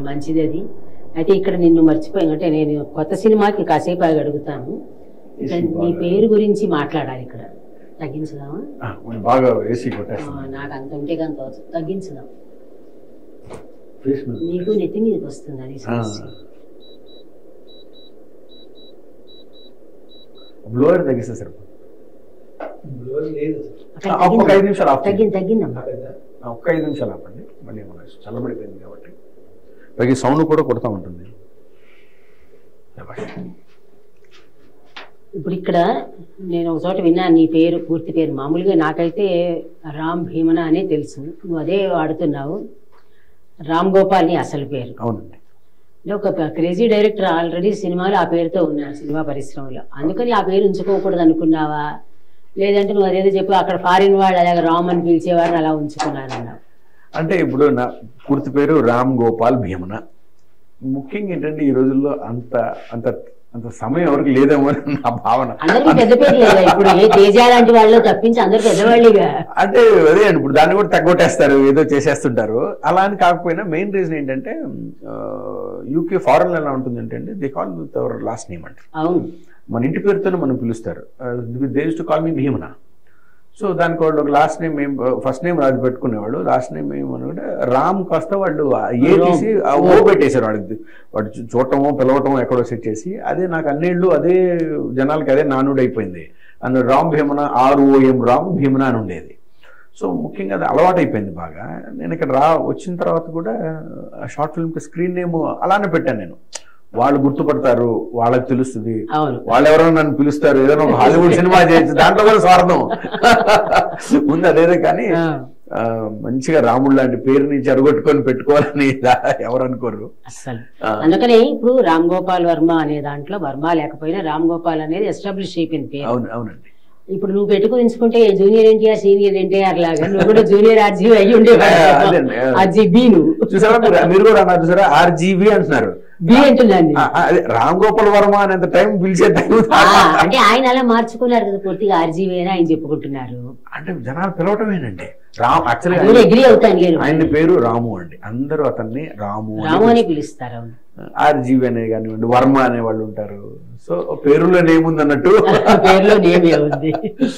మంచిది అది అయితే ఇక్కడ నిన్ను మర్చిపోయి అంటే నేను కొత్త సినిమాకి కాసేపు ఆగి అడుగుతాను ఇక్కడ నీ పేరు గురించి మాట్లాడాలి ఇక్కడ తగ్గించుదామా ఆ, మనం బాగా వేసి ఆ, కొట్టేస్తాం నాకు అంత ఉంటే కంత వచ్చు. తగ్గించుదాం ఫేస్ మీద. నీకు నెత్తి మీదకి వస్తుంది అది ఆ. సమస్య బ్లోయర్ తగ్గిస్తే సరిపోతుంది బ్లోర్ లేదు అక్కడ ఆ, ఒక్క ఐదు నిమిషాలు ఆపు. తగ్గింది తగ్గిందమ్మా అక్కడ ఆ, ఒక్క ఐదు నిమిషాలు ఆపండి మళ్ళీ మన చల్లబడిపోయింది కాబట్టి పైకి సౌండ్ కూడా కొడతా ఉంటుంది ఇప్పుడు ఇక్కడ నేను ఒక చోట విన్నాను నీ పేరు పూర్తి పేరు మామూలుగా నాకైతే రామ్ భీమన అనే తెలుసు నువ్వు అదే వాడుతున్నావు రామ్ గోపాల్ నీ అసలు పేరు అవునండి అంటే ఒక క్రేజీ డైరెక్టర్ ఆల్రెడీ సినిమాలు ఆ పేరుతో ఉన్నారు సినిమా పరిశ్రమలో అందుకని ఆ పేరు ఉంచుకోకూడదు అనుకున్నావా లేదంటే నువ్వు అదేదో చెప్పు అక్కడ ఫారిన్ వాళ్ళు అలాగే రామ్ అని పిలిచేవారు అలా ఉంచుకున్నారు అన్నావు అంటే ఇప్పుడు నా పూర్తి పేరు రామ్ గోపాల్ భీమన ముఖ్యంగా ఏంటంటే ఈ రోజుల్లో అంత అంత అంత సమయం ఎవరికి లేదేమో అని నా భావన అందరికీ పెద్ద పేరు లేదా ఇప్పుడు ఏ తేజ లాంటి వాళ్ళు తప్పించి అందరు పెద్దవాళ్ళేగా అంటే అదే అండి ఇప్పుడు దాన్ని కూడా తగ్గొట్టేస్తారు ఏదో చేసేస్తుంటారు అలా అని కాకపోయినా మెయిన్ రీజన్ ఏంటంటే యూకే ఫారెన్ ఎలా ఉంటుంది అంటే they call with our last name అంటారు అవును మన ఇంటి పేరుతోనే మనం పిలుస్తారు does to call me Bhimana so దానికి వాళ్ళు ఒక లాస్ట్ నేమ్ ఏం ఫస్ట్ నేమ్ రాజు పెట్టుకునేవాళ్ళు లాస్ట్ నేమ్ ఏమనుకుంటే రామ్ కాస్త వాళ్ళు ఆ ఏ రామ్. తీసి ఆ ఓ పెట్టేశారు వాడికి వాడు చూ- చూడటమో పిలవటమో ఎక్కడో సెట్ చేసి అదే నాకు అన్నేళ్ళు అదే జనాలకి అదే నానుడు అయిపోయింది అందు రామ్ భీమన ఆర్ఓఎం రామ్ భీమన అని ఉండేది సో ముఖ్యంగా అది అలవాటు అయిపోయింది బాగా నేను ఇక్కడ రా వచ్చిన తర్వాత కూడా షార్ట్ ఫిల్మ్కి స్క్రీన్ నేమ్ అలానే పెట్టాను నేను వాళ్ళు గుర్తుపడతారు వాళ్ళకి తెలుస్తుంది అవును వాళ్ళు ఎవరైనా నన్ను పిలుస్తారు ఏదైనా ఒక హాలీవుడ్ సినిమా చేయొచ్చు దాంట్లో కూడా స్వార్థం ఉంది అదేదే కానీ ఆ, ఆ, మంచిగా రాముడు లాంటి పేరుని చెరగొట్టుకొని పెట్టుకోవాలని దా- ఎవరు అనుకోరు అస్సలు ఆ, అందుకనే ఇప్పుడు రామ్ గోపాల్ వర్మ అనే దాంట్లో వర్మ లేకపోయినా రామ్ గోపాల్ అనేది ఎస్టాబ్లిష్ అయిపోయింది పేరు అవును అవునండి ఇప్పుడు నువ్వు పెట్టుకుని ఉంచుకుంటే జూనియర్ ఎన్టీఆర్ సీనియర్ ఎన్టీఆర్ లాగా నువ్వు కూడా జూనియర్ ఆర్జీవి అయ్యి ఉండేవాడు అదేండి, ఆ. ఆర్జీ బి నువ్వు చూసారా మీరు మీరు కూడా అన్నారు చూసారా ఆర్జీవి అంటున్నారు బి అంటున్నాను ఆ, ఆ, అదే రామ్ గోపాల్ వర్మ అనేంత టైం పిలిచే టైం ఆ, అంటే ఆయన అలా మార్చుకున్నారు కదా పూర్తిగా ఆర్జీవి అని ఆయన చెప్పుకుంటున్నారు అంటే జనాలు పిలవటమేనండి రామ్ అది కూడా యాక్చువల్లీ ఎగ్రీ అవుతాను నేను ఆయన పేరు రాము అండి అందరూ అతన్ని రాము అని రాము అని పిలుస్తారు అవును ఆర్జీవి అనే కానివ్వండి వర్మ అనే వాళ్ళు ఉంటారు సో పేరులో ఏముంది అన్నట్టు పేరులో నేమే ఉంది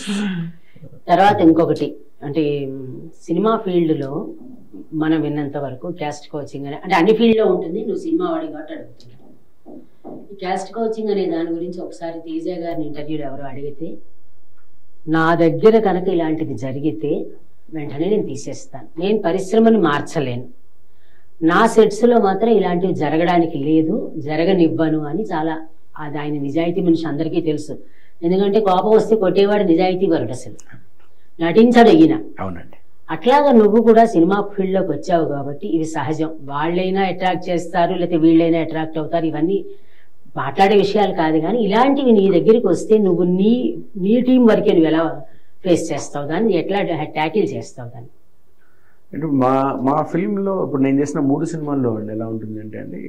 తర్వాత ఇంకొకటి అంటే మ్, సినిమా ఫీల్డ్ లో మనం విన్నంత వరకు క్యాస్ట్ కోచింగ్ అని అంటే అన్ని ఫీల్డ్ లో ఉంటుంది నువ్వు సినిమా వాడి కాబట్టి అడుగుతున్నావు ఈ క్యాస్ట్ కోచింగ్ అనే దాని గురించి ఒకసారి తేజ గారిని ఇంటర్వ్యూలో ఎవరు అడిగితే నా దగ్గర కనుక ఇలాంటిది జరిగితే వెంటనే నేను తీసేస్తాను నేను పరిశ్రమని మార్చలేను నా సెట్స్ లో మాత్రం ఇలాంటివి జరగడానికి లేదు జరగనివ్వను అని చాలా అది ఆయన నిజాయితీ మనిషి అందరికీ తెలుసు ఎందుకంటే కోపం వస్తే కొట్టేవాడు నిజాయితీ వరుడు అసలు నటించడు ఈయన అవునండి అట్లాగా నువ్వు కూడా సినిమా ఫీల్డ్ లోకి వచ్చావు కాబట్టి ఇవి సహజం వాళ్ళైనా అట్రాక్ట్ చేస్తారు లేకపోతే వీళ్ళైనా అట్రాక్ట్ అవుతారు ఇవన్నీ మాట్లాడే విషయాలు కాదు కానీ ఇలాంటివి నీ దగ్గరికి వస్తే నువ్వు నీ నీ టీం వరకే నువ్వు ఎలా ఫేస్ చేస్తావు దాన్ని ఎట్లా ట్యాకిల్ చేస్తావు దాన్ని అంటే మా మా ఫిల్మ్లో ఇప్పుడు నేను చేసిన మూడు సినిమాల్లో అండి ఎలా ఉంటుంది అంటే అండి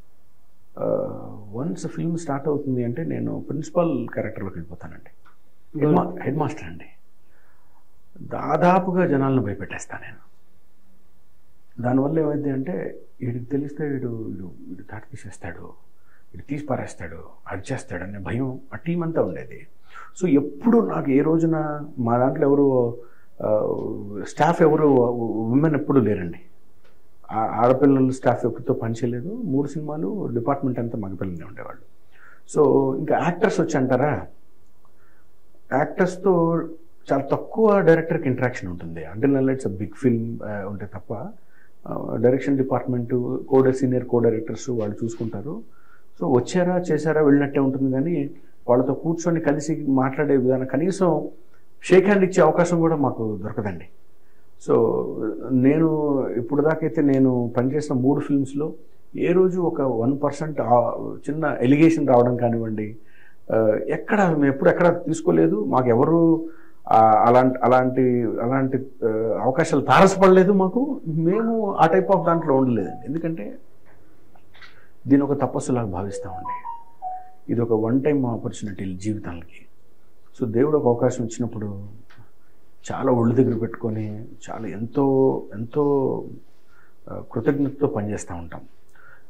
వన్స్ ఫిల్మ్ స్టార్ట్ అవుతుంది అంటే నేను ప్రిన్సిపల్ క్యారెక్టర్లోకి వెళ్ళిపోతానండి హెడ్ మా హెడ్ మాస్టర్ అండి దాదాపుగా జనాలను భయపెట్టేస్తాను నేను దానివల్ల ఏమైంది అంటే వీడికి తెలిస్తే వీడు వీడు వీడు తాటి తీసేస్తాడు వీడు తీసి పారేస్తాడు అడిచేస్తాడు అనే భయం ఆ టీం అంతా ఉండేది సో ఎప్పుడు నాకు ఏ రోజున మా దాంట్లో ఎవరు స్టాఫ్ ఎవరు ఉమెన్ ఎప్పుడు లేరండి ఆ- ఆడపిల్లలు స్టాఫ్ ఎవరితో పనిచేయలేదు మూడు సినిమాలు డిపార్ట్మెంట్ అంతా మగపిల్లలే ఉండేవాళ్ళు సో ఇంకా యాక్టర్స్ వచ్చి అంటారా యాక్టర్స్తో చాలా తక్కువ డైరెక్టర్కి ఇంటరాక్షన్ ఉంటుంది అంటే ఇట్స్ బిగ్ ఫిల్మ్ ఉంటే తప్ప డైరెక్షన్ డిపార్ట్మెంట్ కోడ సీనియర్ కో డైరెక్టర్స్ వాళ్ళు చూసుకుంటారు సో వచ్చారా చేశారా వెళ్ళినట్టే ఉంటుంది కానీ వాళ్ళతో కూర్చొని కలిసి మాట్లాడే విధానం కనీసం షేక్ హ్యాండ్ ఇచ్చే అవకాశం కూడా మాకు దొరకదండి సో నేను ఇప్పుడు దాకైతే నేను పనిచేసిన మూడు ఫిల్మ్స్లో ఏ రోజు ఒక వన్ పర్సెంట్ చిన్న ఎలిగేషన్ రావడం కానివ్వండి ఆ, ఎక్కడ మేము ఎప్పుడు ఎక్కడ తీసుకోలేదు మాకు ఎవరు ఆ, అలాంటి అలాంటి అలాంటి ఆ, అవకాశాలు తారసపడలేదు మాకు మేము ఆ టైప్ ఆఫ్ దాంట్లో ఉండలేదండి ఎందుకంటే దీని ఒక తపస్సులాగా భావిస్తామండి ఇది ఒక వన్ టైం ఆపర్చునిటీ జీవితాలకి సో దేవుడు ఒక అవకాశం ఇచ్చినప్పుడు చాలా ఒళ్ళు దగ్గర పెట్టుకొని చాలా ఎంతో ఎంతో ఆ, కృతజ్ఞతతో పనిచేస్తూ ఉంటాం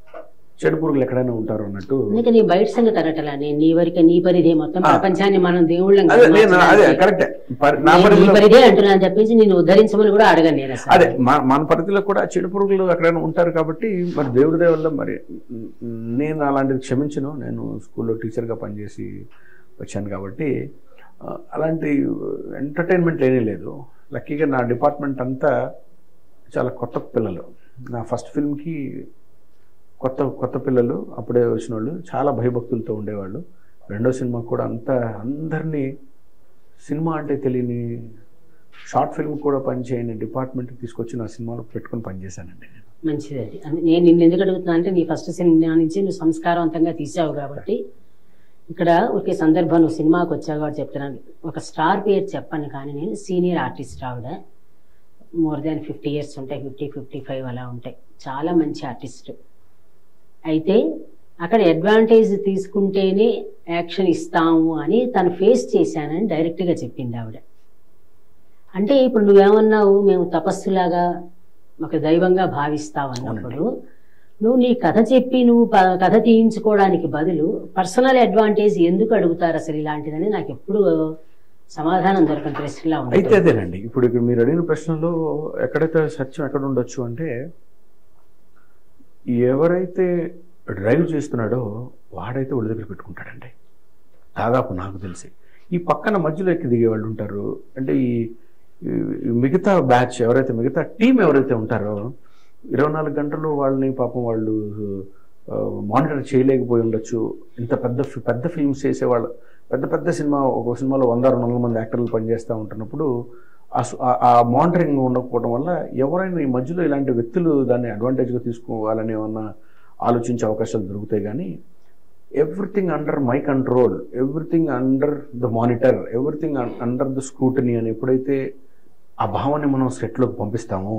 చెడు పురుగులు ఎక్కడైనా ఉంటారు అన్నట్టు అందుకే నీ బయట సంగతి అనటలా నేను నీ వరకు నీ పరిధే మొత్తం ఆ. ప్రపంచాన్ని మనం దేవుళ్ళం అదే నేను అదే కరెక్టే పరి- నా నీ పరిధిలో పరిధే అంటున్నాను తప్పించి నేను ఉద్ధరించమని కూడా అడగను నేను అసలు అదే మన మన పరిధిలో కూడా చెడు పురుగులు ఎక్కడైనా ఉంటారు కాబట్టి మరి దేవుడి దయ వల్ల మరి మ్, నేను అలాంటిది క్షమించను నేను స్కూల్లో టీచర్గా పనిచేసి వచ్చాను కాబట్టి ఆ, అలాంటి ఎంటర్టైన్మెంట్ ఏమీ లేదు లక్కీగా నా డిపార్ట్మెంట్ అంతా చాలా కొత్త పిల్లలు నా ఫస్ట్ ఫిల్మ్కి కొత్త కొత్త పిల్లలు అప్పుడే వచ్చిన వాళ్ళు చాలా భయభక్తులతో ఉండేవాళ్ళు రెండో సినిమా కూడా అంతా అందరినీ సినిమా అంటే తెలియని షార్ట్ ఫిల్మ్ కూడా పనిచేయని డిపార్ట్మెంట్ తీసుకొచ్చి నా సినిమాలో పెట్టుకొని పనిచేశానండి నేను మంచిది అది అందు- నేను నిన్ను ఎందుకు అడుగుతున్నా అంటే నీ ఫస్ట్ సినిమా నుంచి నువ్వు సంస్కారవంతంగా తీసావు కాబట్టి ఇక్కడ ఒకే సందర్భం నువ్వు సినిమాకి వచ్చావు కాబట్టి చెప్తున్నాను ఒక స్టార్ పేరు చెప్పను కానీ నేను సీనియర్ ఆర్టిస్ట్ ఆవిడ మోర్ దాన్ ఫిఫ్టీ ఇయర్స్ ఉంటాయి ఫిఫ్టీ ఫిఫ్టీ ఫైవ్ అలా ఉంటాయి చాలా మంచి ఆర్టిస్ట్ అయితే అక్కడ అడ్వాంటేజ్ తీసుకుంటేనే యాక్షన్ ఇస్తాము అని తను ఫేస్ చేశానని డైరెక్ట్గా చెప్పింది ఆవిడ అంటే ఇప్పుడు నువ్వేమన్నావు మేము తపస్సులాగా ఒక దైవంగా భావిస్తావు అన్నప్పుడు నువ్వు నీ కథ చెప్పి నువ్వు ప- కథ తీయించుకోవడానికి బదులు పర్సనల్ అడ్వాంటేజ్ ఎందుకు అడుగుతారు అసలు ఇలాంటిదని నాకు ఎప్పుడు సమాధానం దొరకని ప్రశ్నలా అయితే ఉంది అదేనండి ఇప్పుడు ఇక్కడ మీరు అడిగిన ప్రశ్నలో ఎక్కడైతే సత్యం ఎక్కడ ఉండొచ్చు అంటే ఎవరైతే డ్రైవ్ చేస్తున్నాడో వాడైతే ఒడి దగ్గర పెట్టుకుంటాడండి దాదాపు నాకు తెలిసి ఈ పక్కన మధ్యలో ఎక్కి దిగే వాళ్ళు ఉంటారు అంటే ఈ ఈ మిగతా బ్యాచ్ ఎవరైతే మిగతా టీం ఎవరైతే ఉంటారో ఇరవై నాలుగు గంటలు వాళ్ళని పాపం వాళ్ళు మానిటర్ చేయలేకపోయి ఉండొచ్చు ఇంత పెద్ద ఫి- పెద్ద ఫిల్మ్స్ చేసేవాళ్ళు పెద్ద పెద్ద సినిమా ఒక సినిమాలో వంద రెండు వందల మంది యాక్టర్లు పనిచేస్తూ ఉంటున్నప్పుడు ఆ సు- ఆ- ఆ మానిటరింగ్ ఉండకపోవడం వల్ల ఎవరైనా ఈ మధ్యలో ఇలాంటి వ్యక్తులు దాన్ని అడ్వాంటేజ్గా తీసుకోవాలని ఏమన్నా ఆలోచించే అవకాశాలు దొరుకుతాయి కానీ everything under my control everything under the monitor everything under the scrutiny అని ఎప్పుడైతే ఆ భావాన్ని మనం సెట్లోకి పంపిస్తామో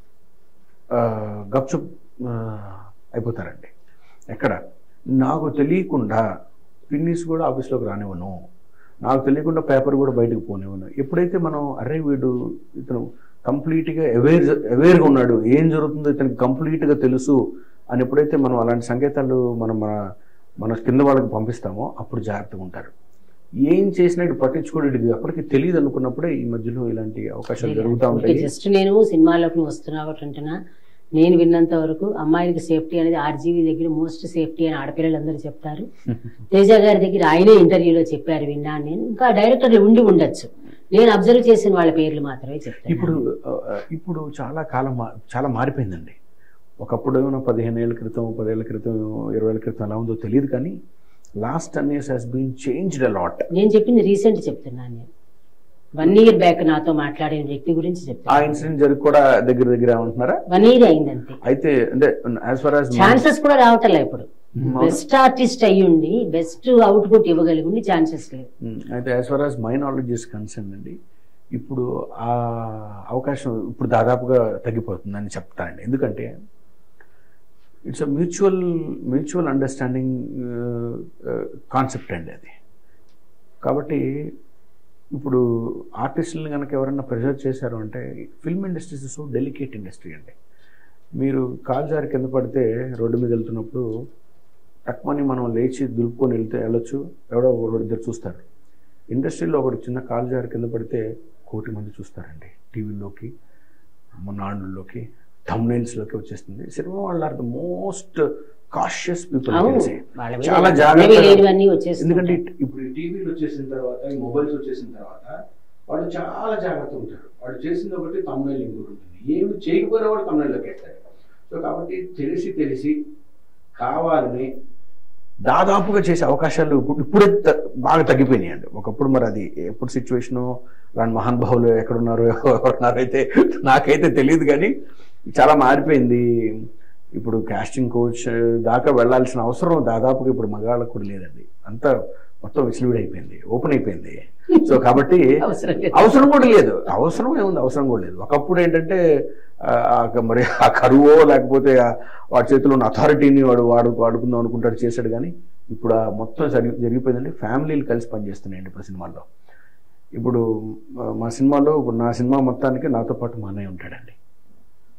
ఆ, గప్చుప్ ఆ, అయిపోతారండి ఎక్కడ నాకు తెలియకుండా పిన్నిస్ కూడా ఆఫీస్లోకి రానివ్వను నాకు తెలియకుండా పేపర్ కూడా బయటకు పోనివ్వను ఎప్పుడైతే మనం అరే వీడు ఇతను కంప్లీట్గా అవేర్ అవేర్గా ఉన్నాడు ఏం జరుగుతుందో ఇతనికి కంప్లీట్గా తెలుసు అని ఎప్పుడైతే మనం అలాంటి సంకేతాలు మనం మన మన కింద వాళ్ళకి పంపిస్తామో అప్పుడు జాగ్రత్తగా ఉంటారు ఏం చేసినా ఇటు పట్టించుకోవడం ఇది అప్పటికి తెలియదు అనుకున్నప్పుడే ఈ మధ్యలో ఇలాంటి అవకాశాలు జరుగుతూ ఉంటాయి జస్ట్ నేను సినిమాలోకి నువ్వు వస్తున్నావు కాబట్టి అంటున్నా నేను విన్నంత వరకు అమ్మాయిలకి సేఫ్టీ అనేది ఆర్జీవీ దగ్గర మోస్ట్ సేఫ్టీ అని ఆడపిల్లలందరూ చెప్తారు తేజ గారి దగ్గర ఆయనే ఇంటర్వ్యూలో చెప్పారు విన్నాను నేను ఇంకా డైరెక్టర్లు ఉండి ఉండొచ్చు నేను అబ్జర్వ్ చేసిన వాళ్ళ పేర్లు మాత్రమే చెప్తాను ఇప్పుడు ఆ, ఇప్పుడు చాలా కాలం మా- చాలా మారిపోయిందండి ఒకప్పుడు ఏమైనా పదిహేను ఏళ్ళ క్రితం పదేళ్ల క్రితం ఇరవై ఏళ్ళ క్రితం ఎలా ఉందో తెలియదు కానీ last ten years has been changed a lot నేను చెప్పింది రీసెంట్ చెప్తున్నాను నేను వన్ ఇయర్ బ్యాక్ నాతో మాట్లాడిన వ్యక్తి గురించి ఆ చెప్తాను ఇన్సిడెంట్ జరిగి కూడా దగ్గర దగ్గర ఏమంటున్నారా వన్ ఇయర్ అయిందంతే అయితే అంటే యాజ్ ఫార్ యాజ్ ఛాన్సెస్ కూడా రావటంలే ఇప్పుడు బెస్ట్ ఆర్టిస్ట్ అయ్యుండి బెస్ట్ అవుట్పుట్ ఇవ్వగలిగి ఛాన్సెస్ లేవు అయితే as far as my knowledge is concern అండి ఇప్పుడు ఆ అవకాశం ఇప్పుడు దాదాపుగా తగ్గిపోతుందని చెప్తానండి ఎందుకంటే it's a mutual mutual understanding concept అండి అది కాబట్టి ఇప్పుడు ఆర్టిస్టులను కనుక ఎవరైనా ప్రెజర్ చేశారు అంటే film industry is so delicate industry అండి మీరు కాలు జారి కింద పడితే రోడ్డు మీద వెళ్తున్నప్పుడు తక్కువని మనం లేచి దులుపుకొని వెళ్తే వెళ్ళొచ్చు ఎవడో ఒకడు ఇద్దరు చూస్తారు ఇండస్ట్రీలో ఒకటి చిన్న కాలు జారి కింద పడితే కోటి మంది చూస్తారండి టీవీలోకి నాళ్ళలోకి లోకి వచ్చేస్తుంది సినిమా వాళ్ళు are the most cautious people అవును వాళ్ళ మీద చాలా ఉన్నవి జాగ్రత్తగా లేనివన్నీ వచ్చేస్తున్నాయి. ఎందుకంటే ఇట్- ఇప్పుడు ఈ టీవీలు వచ్చేసిన తర్వాత ఈ మొబైల్స్ వచ్చేసిన తర్వాత వాడు చాలా జాగ్రత్త ఉంటారు వాడు చేసింది ఒకటి తమిళ ఇంకోటి ఉంటుంది ఏమి చేయకపోయినా వాడు తమిళలోకి వేస్తాడు సో కాబట్టి తెలిసి తెలిసి కావాలని దాదాపుగా చేసే అవకాశాలు ఇప్పుడు ఇప్పుడే త- బాగా తగ్గిపోయినాయండి ఒకప్పుడు మరి అది ఎప్పుడు సిచ్యువేషను అలాంటి మహానుభావులు ఎక్కడున్నారో ఎవరున్నారో అయితే నాకైతే తెలియదు కానీ చాలా మారిపోయింది ఇప్పుడు కాస్టింగ్ కోచ్ దాకా వెళ్ళాల్సిన అవసరం దాదాపుగా ఇప్పుడు మగాళ్ళకు కూడా లేదండి అంతా మొత్తం విసిలివిడి అయిపోయింది ఓపెన్ అయిపోయింది సో కాబట్టి అవసరం లేదు. అవసరం కూడా లేదు అవసరం ఏముంది అవసరం కూడా లేదు ఒకప్పుడు ఏంటంటే ఆ, ఆ మరి ఆ కరువో లేకపోతే ఆ వాడి చేతిలో ఉన్న అథారిటీని వాడు వాడు వాడుకుందాం అనుకుంటాడు చేశాడు కానీ ఇప్పుడు ఆ మొత్తం జరిగి జరిగిపోయిందండి ఫ్యామిలీలు కలిసి పనిచేస్తున్నాయండి ఇప్పుడు సినిమాల్లో ఇప్పుడు ఆ, మా సినిమాలో ఇప్పుడు నా సినిమా మొత్తానికి నాతో పాటు మా అన్నయ్య ఉంటాడండి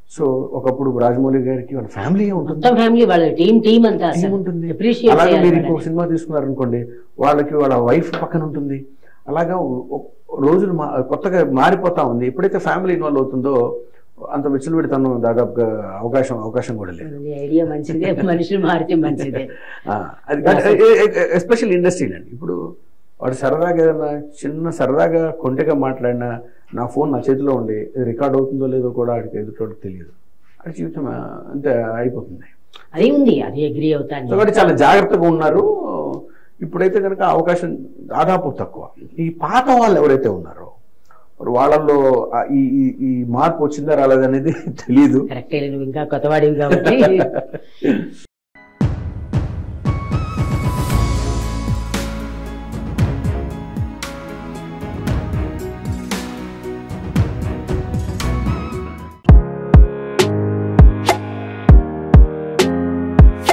సో ఒకప్పుడు రాజమౌళి గారికి వాళ్ళ ఫ్యామిలీ ఉంటుంది మొత్తం ఫ్యామిలీ వాళ్ళ టీం టీం అంతా టీం అసలు ఉంటుంది అప్రిషియేట్ అలాగే చేయాలి మీరు వాళ్ళని. ఇంకో సినిమా తీసుకున్నారనుకోండి వాళ్ళకి వాళ్ళ వైఫ్ పక్కన ఉంటుంది అలాగా ఒ- ఒ- రోజులు మా కొత్తగా మారిపోతా ఉంది ఎప్పుడైతే ఫ్యామిలీ ఇన్వాల్వ్ అవుతుందో అంత విచ్చలవిడితనం దాదాపుగా అవకాశం అవకాశం కూడా లేదు ఈ ఐడియా మంచిదే మనుషులు మారితే మంచిదే ఆ, అది ఎస్పెషల్ ఇండస్ట్రీలో అండి ఇప్పుడు వాడు సరదాగా ఏదైనా చిన్న సరదాగా కొంటెగా మాట్లాడినా నా ఫోన్ నా చేతిలో ఉండి రికార్డ్ అవుతుందో లేదో కూడా ఆడికి ఎదుటోడికి తెలియదు అది జీవితం ఆ, అంతే అయిపోతుంది అది ఉంది అది అగ్రి అవుతాను సో కాబట్టి చాలా జాగ్రత్తగా ఉన్నారు ఇప్పుడైతే కనుక అవకాశం దాదాపు తక్కువ ఈ పాత వాళ్ళు ఎవరైతే ఉన్నారో మరి వాళ్ళల్లో ఆ ఈ ఈ- ఈ మార్పు వచ్చిందా రాలేదనేది తెలియదు కరెక్టే నువ్వు ఇంకా కొత్తవాడివి కాబట్టి